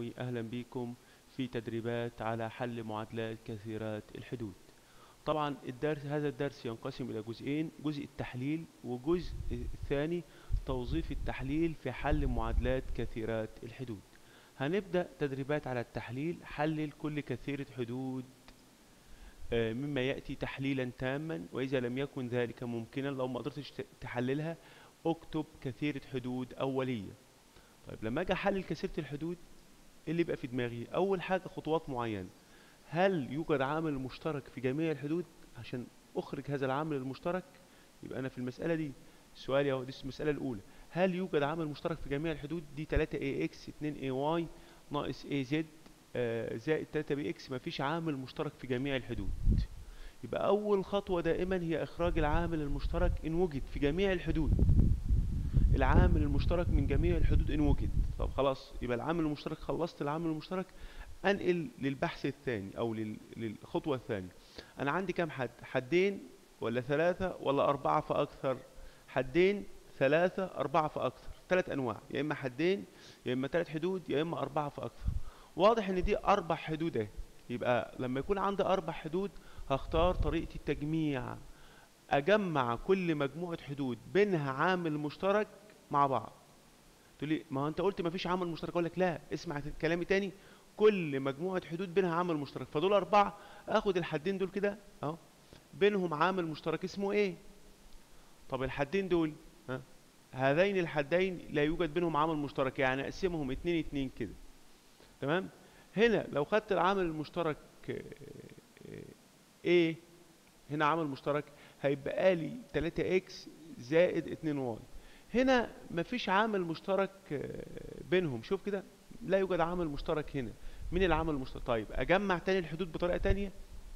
أهلا بكم في تدريبات على حل معادلات كثيرات الحدود طبعا الدرس هذا الدرس ينقسم إلى جزئين جزء التحليل وجزء الثاني توظيف التحليل في حل معادلات كثيرات الحدود هنبدأ تدريبات على التحليل حلل كل كثيرة حدود آه، مما يأتي تحليلا تاما وإذا لم يكن ذلك ممكنا لو ما قدرتش ت- تحللها اكتب كثيرة حدود أولية طيب لما أجي أحلل كثيرة الحدود إيه اللي يبقى في دماغي أول حاجة خطوات معينة هل يوجد عامل مشترك في جميع الحدود عشان أخرج هذا العامل المشترك يبقى أنا في المسألة دي السؤال يا دي المسألة الأولى هل يوجد عامل مشترك في جميع الحدود دي 3ax 2ay ناقص az آه، زائد 3bx مفيش عامل مشترك في جميع الحدود يبقى أول خطوة دائما هي إخراج العامل المشترك إن وجد في جميع الحدود العامل المشترك من جميع الحدود إن وجد طب خلاص يبقى العامل المشترك خلصت العامل المشترك أنقل للبحث الثاني أو لل- للخطوة الثانية أنا عندي كام حد حدين ولا ثلاثة ولا أربعة فأكثر حدين ثلاثة أربعة فأكثر ثلاث أنواع يا إما حدين يا إما ثلاث حدود يا إما أربعة فأكثر واضح إن دي أربع حدود أهي يبقى لما يكون عندي أربع حدود هختار طريقة التجميع أجمع كل مجموعة حدود بينها عامل مشترك مع بعض تقول لي ما هو أنت قلت ما فيش عامل مشترك أقول لك لا اسمع كلامي تاني كل مجموعة حدود بينها عامل مشترك فدول أربعة آخد الحدين دول كده أهو بينهم عامل مشترك اسمه إيه؟ طب الحدين دول ها هذين الحدين لا يوجد بينهم عامل مشترك يعني اقسمهم اتنين اتنين كده تمام هنا لو خدت العامل المشترك آه، آه، ايه هنا عامل مشترك هيبقى لي 3x زائد 2y هنا مفيش عامل مشترك آه، بينهم شوف كده لا يوجد عامل مشترك هنا مين العامل المشترك طيب اجمع تاني الحدود بطريقة تانية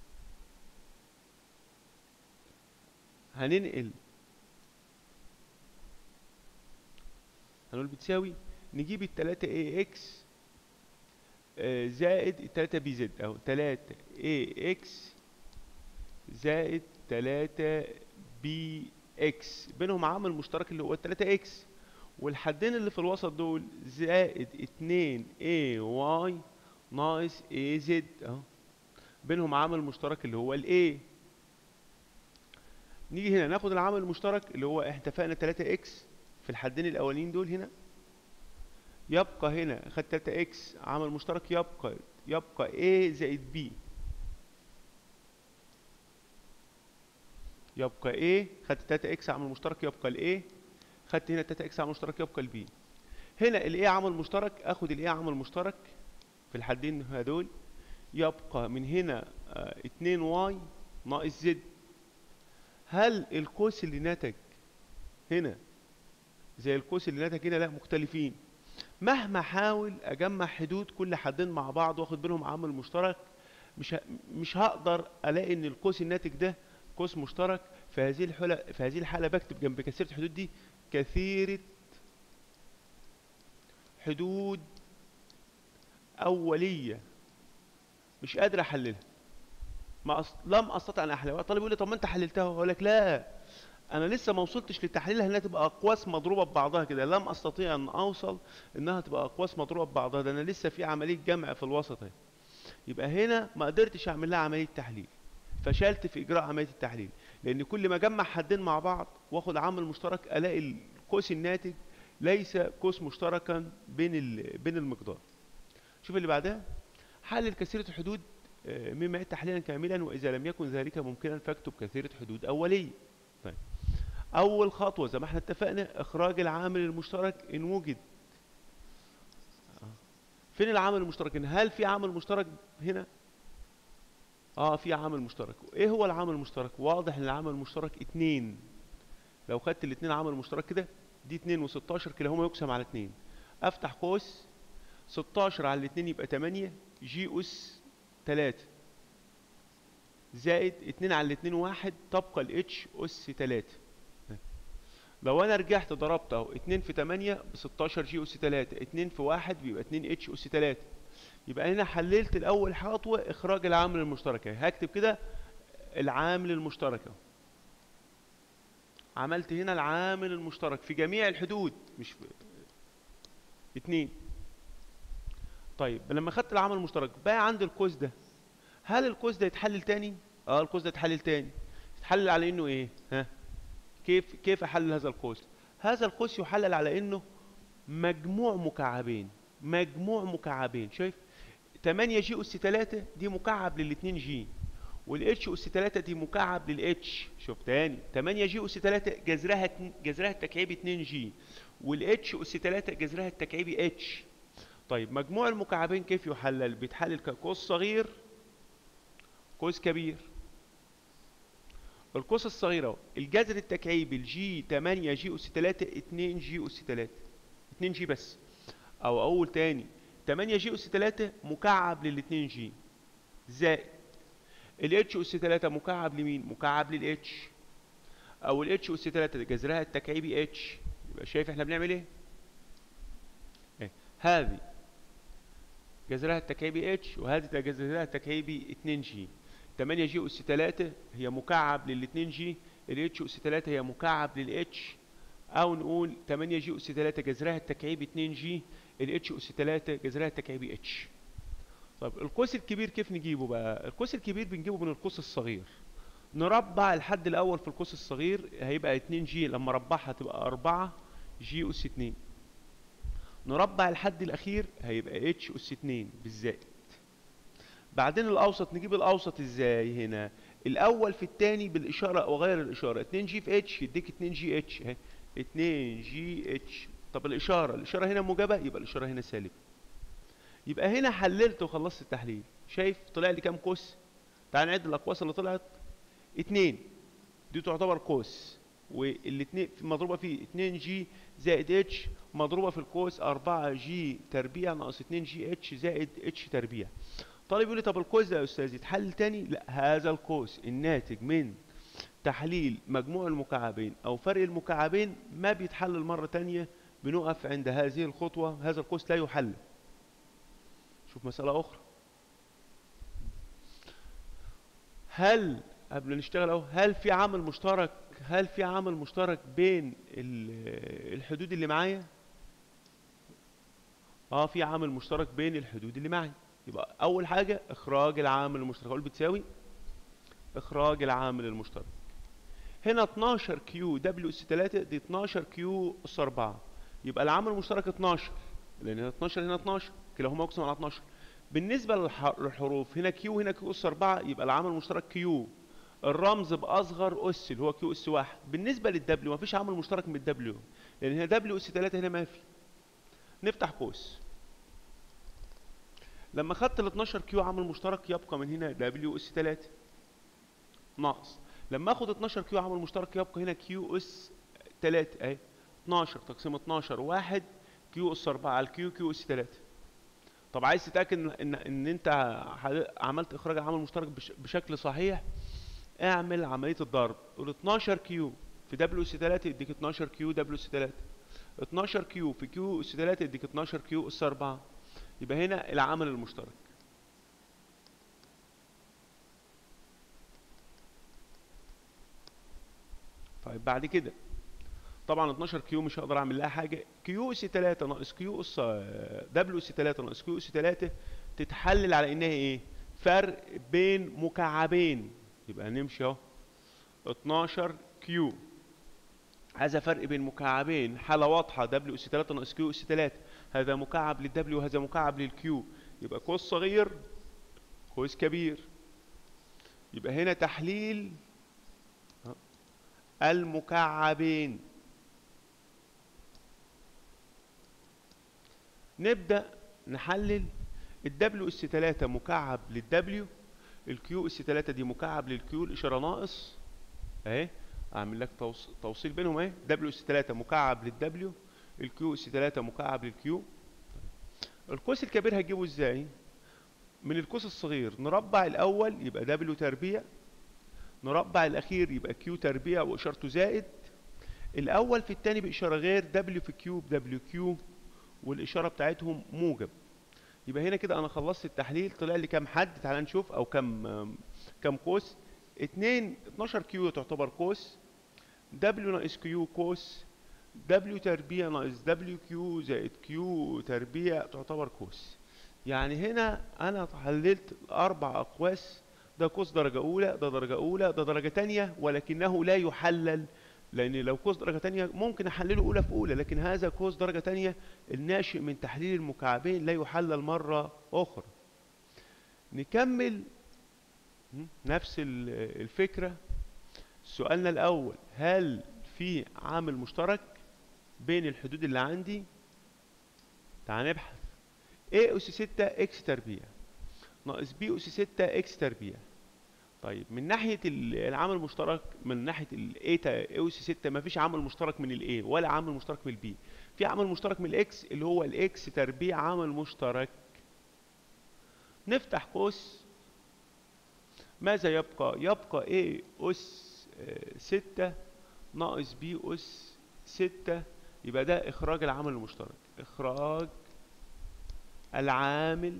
هننقل هنقول بتساوي نجيب التلاتة اي اكس زائد التلاتة بي زد اهو تلاتة اي اكس زائد تلاتة بي اكس بينهم عامل مشترك اللي هو التلاتة اكس والحدين اللي في الوسط دول زائد اتنين اي واي ناقص اي زد اهو بينهم عامل مشترك اللي هو الاي نيجي هنا ناخد العامل المشترك اللي هو احنا اتفقنا 3 اكس في الحدين الاولين دول هنا يبقى هنا خد 3 اكس عامل مشترك يبقى يبقى a زائد b يبقى a خدت 3 اكس عامل مشترك يبقى ال a خدت هنا 3 اكس عامل مشترك يبقى ال b هنا ال a عامل مشترك اخد ال a عامل مشترك في الحدين هدول يبقى من هنا 2 y ناقص z هل القوس اللي نتج هنا زي القوس اللي نتج هنا لا مختلفين مهما احاول اجمع حدود كل حدين مع بعض واخد بينهم عامل مشترك مش ه... مش هقدر الاقي ان القوس الناتج ده قوس مشترك في هذه الحالة في هذه الحالة بكتب جنب كثيرة الحدود دي كثيرة حدود أولية مش قادر أحللها ما أص... لم أستطع أن أحللها الطالب يقول لي طب ما أنت حللتها أقول لك لا أنا لسه ما وصلتش لتحليلها إنها تبقى أقواس مضروبة ببعضها كده لم أستطيع أن أوصل إنها تبقى أقواس مضروبة ببعضها ده أنا لسه في عملية جمع في الوسط أهي يبقى هنا ما قدرتش أعمل لها عملية تحليل فشلت في إجراء عملية التحليل لأن كل ما أجمع حدين مع بعض وآخد عامل مشترك ألاقي القوس الناتج ليس قوس مشتركا بين ال... بين المقدار شوف اللي بعدها حلل كثيرة الحدود آه، مما يأتي تحليلا كاملا وإذا لم يكن ذلك ممكنا فاكتب كثيرة حدود أولية طيب أول خطوة زي ما احنا اتفقنا إخراج العامل المشترك إن وجد آه. فين العامل المشترك هنا؟ هل في عامل مشترك هنا اه في عامل مشترك ايه هو العامل المشترك واضح ان العامل المشترك اتنين لو خدت الاتنين عامل مشترك كده دي اتنين وستاشر كلاهما يقسم على اتنين افتح قوس ستاشر على الاتنين يبقى تمانية جي اس تلاتة زائد اتنين على الاتنين واحد تبقى الاتش اس تلاتة لو انا رجعت ضربت اهو اتنين في تمانية بستاشر جي اس تلاتة اتنين في واحد بيبقى اتنين اتش اس تلاتة يبقى هنا حللت الاول خطوة اخراج العامل المشترك اهي. هكتب كده العامل المشترك اهو عملت هنا العامل المشترك في جميع الحدود مش في اتنين طيب لما خدت العامل المشترك بقى عندي القوس ده هل القوس ده يتحلل تاني اه القوس ده يتحلل تاني يتحلل على انه ايه ها كيف كيف احلل هذا القوس هذا القوس يحلل على انه مجموع مكعبين مجموع مكعبين شايف 8 جي اس 3 دي مكعب لل 2 جي والاتش اس 3 دي مكعب للاتش شوف تاني 8 جي اس 3 جذرها اتن- جذرها التكعيبي 2 جي والاتش اس 3 جذرها التكعيبي اتش طيب مجموع المكعبين كيف يحلل بيتحلل كقوس صغير قوس كبير القوس الصغير اهو الجذر التكعيبي الجي 8 جي اس 3 2 جي اس 3 2 جي بس او اقول تاني 8 جي اس 3 مكعب لل 2 جي زائد الاتش اس 3 مكعب لمين مكعب للاتش او الاتش اس 3 جذرها التكعيبي اتش يبقى شايف احنا بنعمل ايه ايه هذه جذرها التكعيبي اتش وهذه جذرها التكعيبي 2 جي 8 جي اس 3 هي مكعب لل 2 جي الاتش اس 3 هي مكعب للاتش او نقول 8 جي اس 3 جذرها التكعيبي 2 جي الاتش اس 3 جذرها التكعيبي اتش طب القوس الكبير كيف نجيبه بقى القوس الكبير بنجيبه من القوس الصغير نربع الحد الاول في القوس الصغير هيبقى 2 جي لما ربعها تبقى 4 جي اس 2 نربع الحد الاخير هيبقى اتش اس 2 بالزائد بعدين الاوسط نجيب الاوسط ازاي هنا الاول في الثاني بالاشاره او غير الاشاره 2 جي في اتش يديك 2 جي اتش اهي 2 جي اتش طب الاشاره الاشاره هنا موجبه يبقى الاشاره هنا سالب يبقى هنا حللت وخلصت التحليل شايف طلع لي كام قوس تعال نعد الاقواس اللي طلعت اتنين دي تعتبر قوس والاثنين مضروبه في 2 جي زائد اتش مضروبه في القوس 4 جي تربيع ناقص 2 جي اتش زائد اتش تربيع طالب يقول لي طب القوس ده يا استاذ يتحلل تاني لا هذا القوس الناتج من تحليل مجموع المكعبين او فرق المكعبين ما بيتحلل مره تانية بنقف عند هذه الخطوه هذا القوس لا يحلل شوف مساله اخرى هل قبل نشتغل اهو هل في عامل مشترك هل في عامل مشترك بين ال- الحدود اللي معايا اه في عامل مشترك بين الحدود اللي معي يبقى اول حاجه اخراج العامل المشترك اقول بتساوي اخراج العامل المشترك هنا 12 كيو دبليو اس 3 دي 12 كيو اس 4 يبقى العامل المشترك 12 لان هنا 12 هنا 12 كلاهما يقسم على 12 بالنسبه للح- للحروف هنا كيو هنا كيو اس 4 يبقى العامل المشترك كيو الرمز باصغر اس اللي هو كيو اس 1 بالنسبه للدبليو مفيش عامل مشترك من الدبليو لان هنا دبليو اس 3 هنا ما في نفتح قوس لما خدت ال 12 كيو عامل مشترك يبقى من هنا دبليو اس 3 ناقص لما اخد 12 كيو عامل مشترك يبقى هنا كيو اس 3 اهي 12 تقسيم 12 1 كيو اس 4 على الكيو كيو اس 3 طب عايز تتاكد ان ان, إن انت ح- عملت اخراج عامل مشترك بش بشكل صحيح اعمل عمليه الضرب قول 12 كيو في دبليو اس 3 يديك 12 كيو دبليو اس 3 12 كيو في كيو اس 3 يديك 12 كيو اس 4 يبقى هنا العامل المشترك طيب بعد كده طبعا 12 كيو مش هقدر اعمل لها حاجه كيو اس 3 ناقص كيو اس دبليو اس 3 ناقص كيو اس 3 تتحلل على انها ايه فرق بين مكعبين يبقى نمشي اهو 12 كيو هذا فرق بين مكعبين حالة واضحة دبليو اس 3 ناقص كيو اس 3 هذا مكعب للدبليو وهذا مكعب للكيو يبقى قوس صغير قوس كبير يبقى هنا تحليل المكعبين نبدأ نحلل الدبليو اس 3 مكعب للدبليو الكيو اس 3 دي مكعب للكيو الاشاره ناقص اهي اعمل لك توص- توصيل بينهم اهي دبليو اس 3 مكعب للدبليو الكيو اس 3 مكعب للكيو القوس الكبير هجيبه ازاي من القوس الصغير نربع الاول يبقى دبليو تربيع نربع الاخير يبقى كيو تربيع واشارته زائد الاول في الثاني باشاره غير دبليو في كيو بدبليو كيو والاشاره بتاعتهم موجب يبقى هنا كده انا خلصت التحليل طلع لي كام حد تعال نشوف او كام آم، كام قوس 2 12 كيو تعتبر قوس دبليو ناقص كيو قوس دبليو تربيع ناقص دبليو كيو زائد كيو تربيع تعتبر قوس يعني هنا انا حللت اربع اقواس ده قوس درجة اولى ده درجة اولى ده درجة تانية ولكنه لا يحلل لان لو قوس درجة تانية ممكن احلله اولى في اولى لكن هذا قوس درجة تانية الناشئ من تحليل المكعبين لا يحلل مرة اخرى نكمل م? نفس ال- الفكرة سؤالنا الاول هل في عامل مشترك بين الحدود اللي عندي تعال نبحث a أس 6 اكس تربيع ناقص b أس 6 اكس تربيع طيب من ناحية ال- العامل المشترك من ناحية ال a تا a أس 6 مفيش عامل مشترك من ال a ولا عامل مشترك من ال b في عامل مشترك من ال x اللي هو ال x تربيع عامل مشترك نفتح قوس ماذا يبقى؟ يبقى a أس آه، 6 ناقص b أس 6 يبقى ده إخراج العامل المشترك إخراج العامل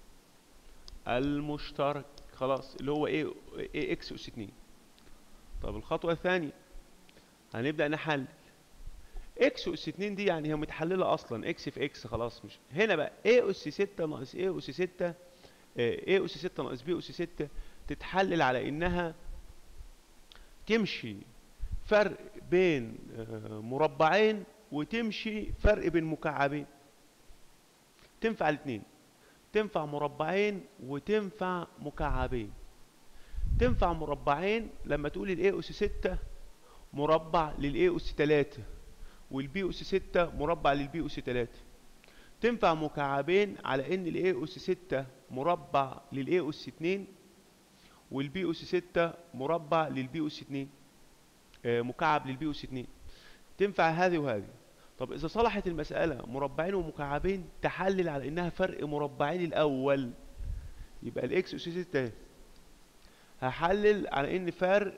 المشترك خلاص اللي هو ايه ايه اكس اس 2 طب الخطوه الثانيه هنبدا نحلل اكس اس 2 دي يعني هي متحلله اصلا اكس في اكس خلاص مش هنا بقى ايه اس 6 ناقص ايه اس 6 ايه اس 6 ناقص بي اس 6 تتحلل على انها تمشي فرق بين آه، مربعين وتمشي فرق بين مكعبين تنفع الاثنين تنفع مربعين وتنفع مكعبين تنفع مربعين لما تقول الاي اس 6 مربع للاي اس 3 والبي اس 6 مربع للبي اس 3 تنفع مكعبين على ان الاي اس 6 مربع للاي اس 2 والبي اس 6 مربع للبي اس 2 آه، مكعب للبي اس 2 تنفع هذه وهذه طب اذا صلحت المسألة مربعين ومكعبين تحلل على انها فرق مربعين الاول يبقى الاكس اس 6 هحلل على ان فرق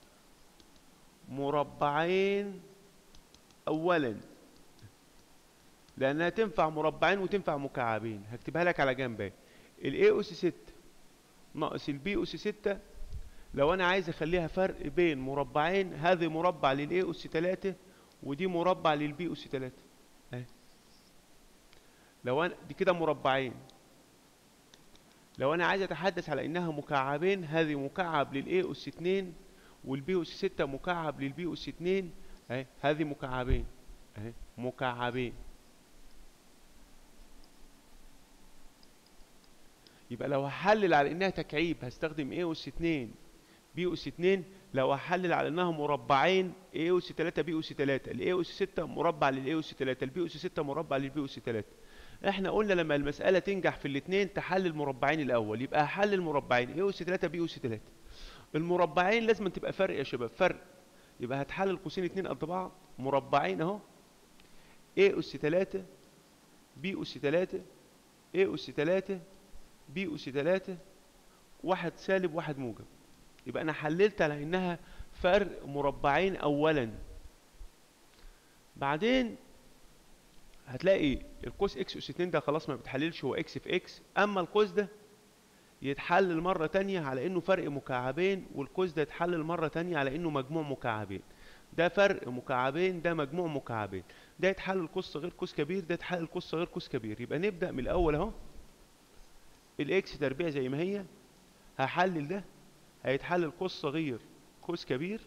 مربعين اولا لانها تنفع مربعين وتنفع مكعبين هكتبها لك على جنب الاي اس 6 ناقص البي اس 6 لو انا عايز اخليها فرق بين مربعين هذا مربع للاي اس 3 ودي مربع للبي اس 3 اهي لو انا دي كده مربعين لو انا عايز اتحدث على انها مكعبين هذه مكعب للاي اس 2 والبي اس 6 مكعب للبي اس 2 اهي هذه مكعبين اهي مكعبين يبقى لو هحلل على انها تكعيب هستخدم اي اس 2 بي اس 2 لو هحلل على انها مربعين اي اس 3 بي اس 3 الاي اس 6 مربع للاي اس 3 البي اس 6 مربع للبي اس 3 احنا قلنا لما المساله تنجح في الاثنين تحلل مربعين الاول يبقى هحلل مربعين اي اس 3 بي اس 3 المربعين لازم تبقى فرق يا شباب فرق يبقى هتحلل قوسين اتنين قد بعض مربعين اهو اي اس 3 بي اس 3 اي اس 3 بي اس 3 واحد سالب واحد موجب يبقى انا حللت على انها فرق مربعين اولا بعدين هتلاقي القوس اكس اس 2 ده خلاص ما بيتحللش هو اكس في اكس اما القوس ده يتحلل مرة تانية على انه فرق مكعبين والقوس ده يتحلل مرة تانية على انه مجموع مكعبين ده فرق مكعبين ده مجموع مكعبين ده يتحلل قوس صغير قوس كبير ده يتحلل قوس صغير قوس كبير يبقى نبدأ من الاول اهو الاكس تربيع زي ما هي هحلل ده هيتحلل قوس صغير قوس كبير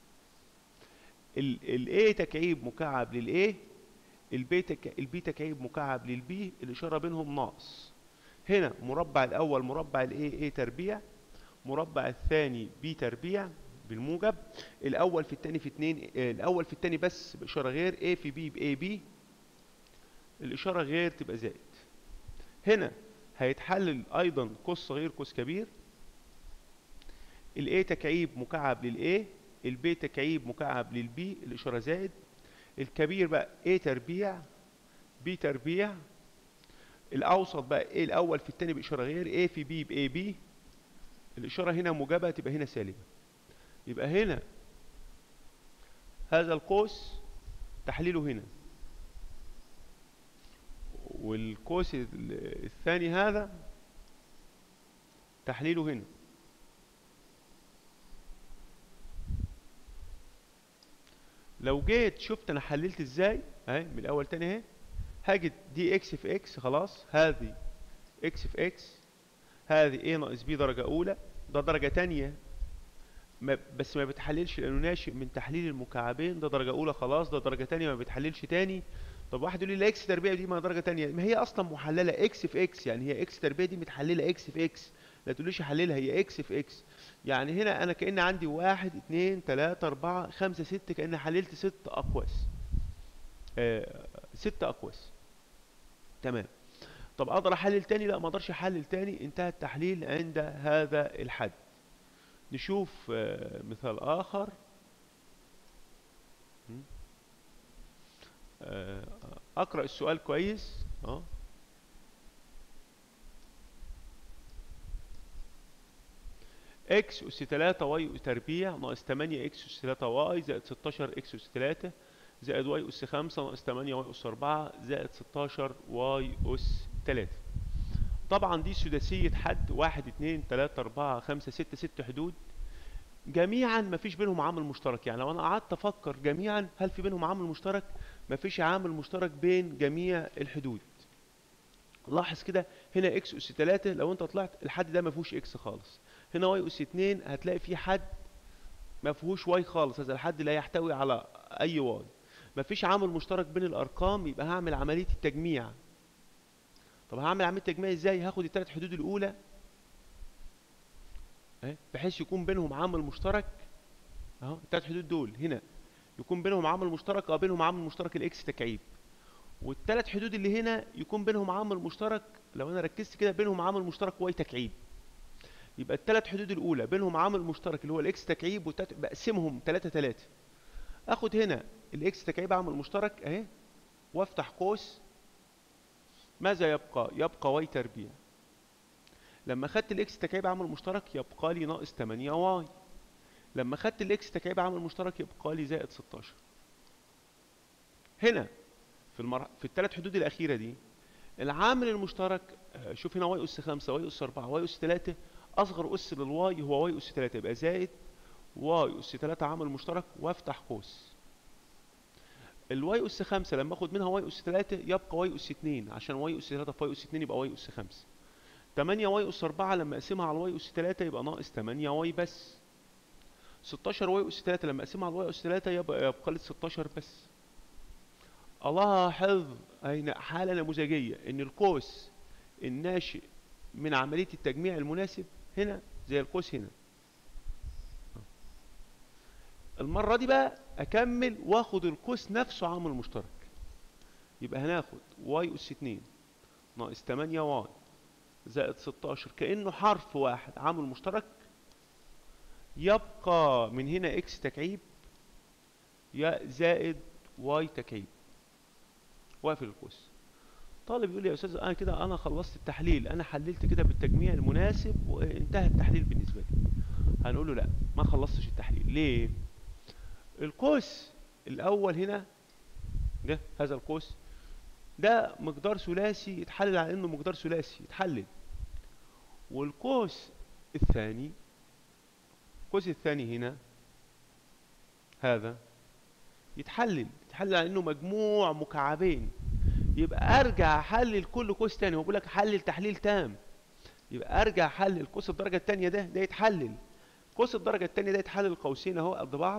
الاي تكعيب مكعب للاي البي تك... البي تكعيب مكعب للبي الاشاره بينهم ناقص هنا مربع الاول مربع الاي اي تربيع مربع الثاني بي تربيع بالموجب الاول في الثاني في 2 الاول في الثاني بس باشاره غير a في b باي بي الاشاره غير تبقى زائد هنا هيتحلل ايضا قوس صغير قوس كبير الاي تكعيب مكعب للاي البي تكعيب مكعب للبي الاشاره زائد الكبير بقى a تربيع b تربيع الاوسط بقى a الاول في الثاني باشاره غير a في b باي بي الاشاره هنا موجبه تبقى هنا سالبه يبقى هنا هذا القوس تحليله هنا والقوس الثاني هذا تحليله هنا لو جيت شفت انا حللت ازاي اهي من الاول تاني اهي هاجي دي اكس في اكس خلاص هذه اكس في اكس هذه a ناقص b درجة أولى ده درجة تانية ما بس ما بتحللش لأنه ناشئ من تحليل المكعبين ده درجة أولى خلاص ده درجة تانية ما بتحللش تاني طب واحد يقول لي لا اكس تربيع دي ما درجة تانية ما هي أصلا محللة اكس في اكس يعني هي اكس تربيع دي متحللة اكس في اكس لا تقوليش حللها هي اكس في اكس يعني هنا أنا كأن عندي واحد اتنين تلاتة أربعة خمسة ستة كأن حللت ست أقواس آه ست أقواس تمام طب اقدر احلل تاني لا ما اقدرش احلل تاني انتهى التحليل عند هذا الحد نشوف آه، مثال اخر م? آه، اقرا السؤال كويس اه اكس اس 3 واي تربيع ناقص 8 اكس اس 3 واي زائد 16 اكس اس 3 زائد واي اس 5 ناقص 8 واي اس 4 زائد 16 واي اس 3 طبعا دي سداسية حد 1 2 3 4 5 6 6 حدود جميعا ما فيش بينهم عامل مشترك يعني لو انا قعدت افكر جميعا هل في بينهم عامل مشترك ما فيش عامل مشترك بين جميع الحدود لاحظ كده هنا اكس اس 3 لو انت طلعت الحد ده ما فيهوش اكس خالص هنا واي اس 2 هتلاقي فيه حد ما فيهوش واي خالص هذا الحد لا يحتوي على اي واي ما فيش عامل مشترك بين الارقام يبقى هعمل عمليه التجميع طب هعمل عمليه التجميع ازاي هاخد الثلاث حدود الاولى اهي بحيث يكون بينهم عامل مشترك اهو الثلاث حدود دول هنا يكون بينهم عامل مشترك او بينهم عامل مشترك الاكس تكعيب والثلاث حدود اللي هنا يكون بينهم عامل مشترك لو انا ركزت كده بينهم عامل مشترك واي تكعيب يبقى الثلاث حدود الاولى بينهم عامل مشترك اللي هو الاكس تكعيب والتلات بقسمهم 3 3 اخد هنا الاكس تكعيب عامل مشترك اهي وافتح قوس ماذا يبقى يبقى واي تربيع لما خدت الاكس تكعيب عامل مشترك يبقى لي ناقص 8 واي لما خدت الاكس تكعيب عامل مشترك يبقى لي زائد 16 هنا في المر... في الثلاث حدود الاخيره دي العامل المشترك آه، شوف هنا واي اس 5 واي اس 4 واي اس 3 اصغر اس للواي هو واي اس 3 يبقى زائد واي اس 3 عامل مشترك وافتح قوس الواي اس 5 لما اخد منها واي اس 3 يبقى واي اس 2 عشان واي اس 3 في واي اس 2 يبقى واي اس 5 8 واي اس 4 لما اقسمها على واي اس 3 يبقى ناقص 8 واي بس 16 واي اس 3 لما اقسمها على واي اس 3 يبقى يبقى لي 16 بس الاحظ اين حاله نموذجيه ان القوس الناشئ من عمليه التجميع المناسب هنا زي القوس هنا المره دي بقى اكمل واخد القوس نفسه عامل مشترك يبقى هناخد واي اس 2 ناقص 8 واي زائد 16 كانه حرف واحد عامل مشترك يبقى من هنا اكس تكعيب يا زائد واي تكعيب واقفل القوس طالب يقول لي يا استاذ انا كده انا خلصت التحليل انا حللت كده بالتجميع المناسب وانتهى التحليل بالنسبه لي هنقول له لا ما خلصتش التحليل ليه القوس الاول هنا ده هذا القوس ده مقدار ثلاثي يتحلل على انه مقدار ثلاثي يتحلل والقوس الثاني القوس الثاني هنا هذا يتحلل يتحلل على انه مجموع مكعبين يبقى ارجع احلل كل قوس تاني هو بيقول لك حلل تحليل تام يبقى ارجع احلل قوس الدرجه الثانيه ده ده يتحلل قوس الدرجه الثانيه ده يتحلل قوسين اهو قد بعض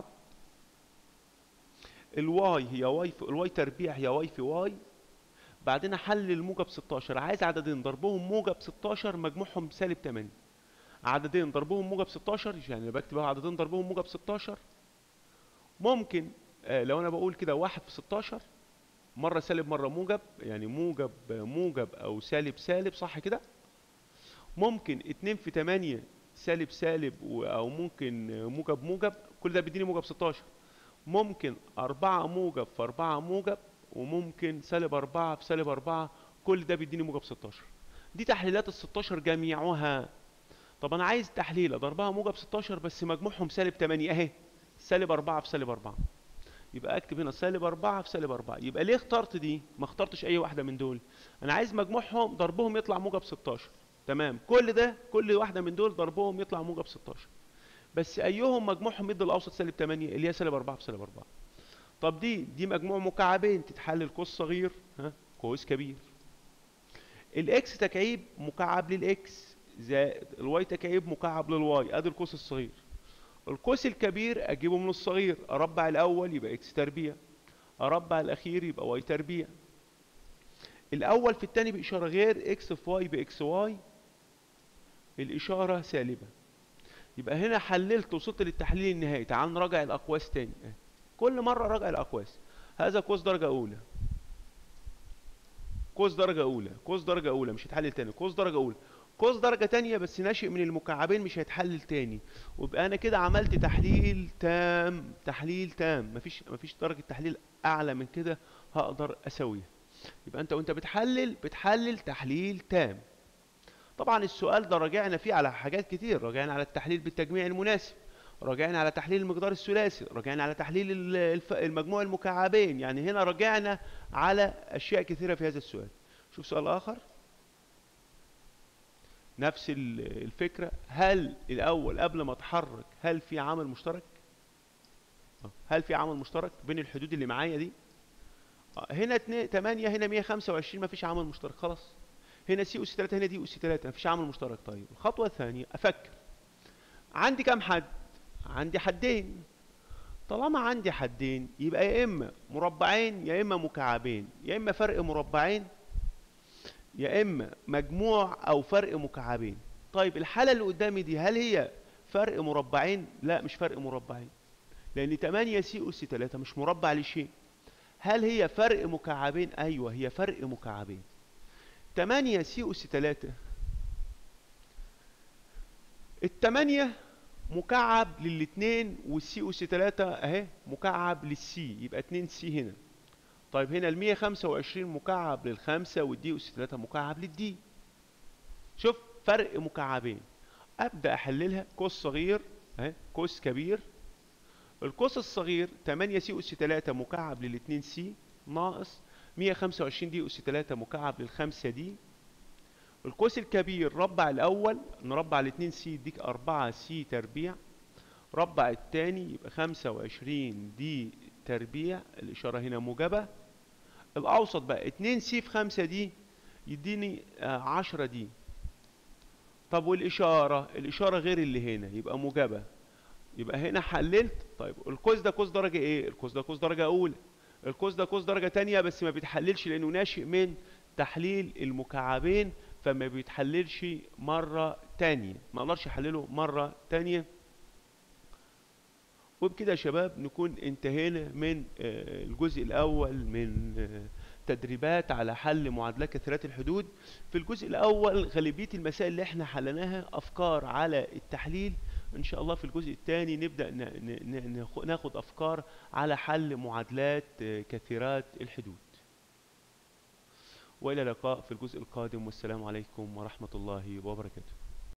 الواي هي واي في الواي تربيع هي واي في واي بعدين احلل موجب 16 عايز عددين ضربهم موجب 16 مجموعهم سالب 8 عددين ضربهم موجب 16 يعني بكتب اهو عددين ضربهم موجب 16 ممكن آه لو انا بقول كده واحد في 16 مرة سالب مرة موجب يعني موجب موجب او سالب سالب صح كده ممكن اتنين في تمانية سالب سالب و- او ممكن موجب موجب كل ده بيديني موجب 16 ممكن أربعة موجب في أربعة موجب وممكن سالب أربعة في سالب أربعة كل ده بيديني موجب 16 دي تحليلات ال 16 جميعها طب أنا عايز تحليلة ضربها موجب 16 بس مجموعهم سالب 8 أهي سالب 4 في سالب 4 يبقى اكتب هنا سالب 4 في سالب 4 يبقى ليه اخترت دي ما اخترتش اي واحده من دول انا عايز مجموعهم ضربهم يطلع موجب 16 تمام كل ده كل واحده من دول ضربهم يطلع موجب 16 بس ايهم مجموعهم يدي الاوسط سالب 8 اللي هي سالب 4 في سالب 4 طب دي دي مجموع مكعبين تتحلل قوس صغير ها قوس كبير الاكس تكعيب مكعب للاكس زائد الواي تكعيب مكعب للواي ادي القوس الصغير القوس الكبير اجيبه من الصغير اربع الاول يبقى اكس تربيع اربع الاخير يبقى واي تربيع الاول في الثاني باشاره غير اكس في واي باكس واي الاشاره سالبه يبقى هنا حللت وصلت للتحليل النهائي تعال نراجع الاقواس تاني كل مره راجع الاقواس هذا قوس درجه اولى قوس درجه اولى قوس درجه اولى مش هيتحلل تاني قوس درجه اولى قوس درجة تانية بس ناشئ من المكعبين مش هيتحلل تاني ويبقى انا كده عملت تحليل تام تحليل تام مفيش مفيش درجة تحليل اعلى من كده هقدر اسويها يبقى انت وانت بتحلل بتحلل تحليل تام طبعا السؤال ده راجعنا فيه على حاجات كتير راجعنا على التحليل بالتجميع المناسب راجعنا على تحليل المقدار الثلاثي راجعنا على تحليل المجموع المكعبين يعني هنا راجعنا على اشياء كثيرة في هذا السؤال شوف سؤال اخر نفس الفكرة هل الأول قبل ما أتحرك هل في عامل مشترك؟ هل في عامل مشترك بين الحدود اللي معايا دي؟ هنا 2 8 هنا 125 مفيش عامل مشترك خلاص هنا سي اس 3 هنا دي اس 3 مفيش عامل مشترك طيب الخطوة الثانية أفكر عندي كام حد؟ عندي حدين طالما عندي حدين يبقى يا إما مربعين يا إما مكعبين يا إما فرق مربعين يا اما مجموع او فرق مكعبين طيب الحاله اللي قدامي دي هل هي فرق مربعين لا مش فرق مربعين لان 8 سي اس 3 مش مربع لشيء هل هي فرق مكعبين ايوه هي فرق مكعبين 8 سي اس 3 التمانية مكعب للاثنين والسي اس 3 اهي مكعب للسي يبقى 2 سي هنا طيب هنا ال 125 مكعب للخمسة والدي أس 3 مكعب للدي شوف فرق مكعبين أبدأ أحللها قوس صغير أهي قوس كبير القوس الصغير 8 سي أس 3 مكعب للاتنين سي ناقص 125 دي أس 3 مكعب للخمسة دي القوس الكبير ربع الأول نربع الاتنين سي يديك 4 سي تربيع ربع التاني يبقى 25 دي تربيع الإشارة هنا موجبة الأوسط بقى 2 سي في 5 دي يديني 10 دي طب والإشارة الإشارة غير اللي هنا يبقى موجبة يبقى هنا حللت طيب القوس ده قوس درجة إيه؟ القوس ده قوس درجة أولى القوس ده قوس درجة تانية بس ما بيتحللش لأنه ناشئ من تحليل المكعبين فما بيتحللش مرة تانية ما اقدرش احلله مرة تانية وبكده يا شباب نكون انتهينا من الجزء الأول من تدريبات على حل معادلات كثيرات الحدود في الجزء الأول غالبية المسائل اللي احنا حلناها أفكار على التحليل إن شاء الله في الجزء الثاني نبدأ ناخد أفكار على حل معادلات كثيرات الحدود وإلى اللقاء في الجزء القادم والسلام عليكم ورحمة الله وبركاته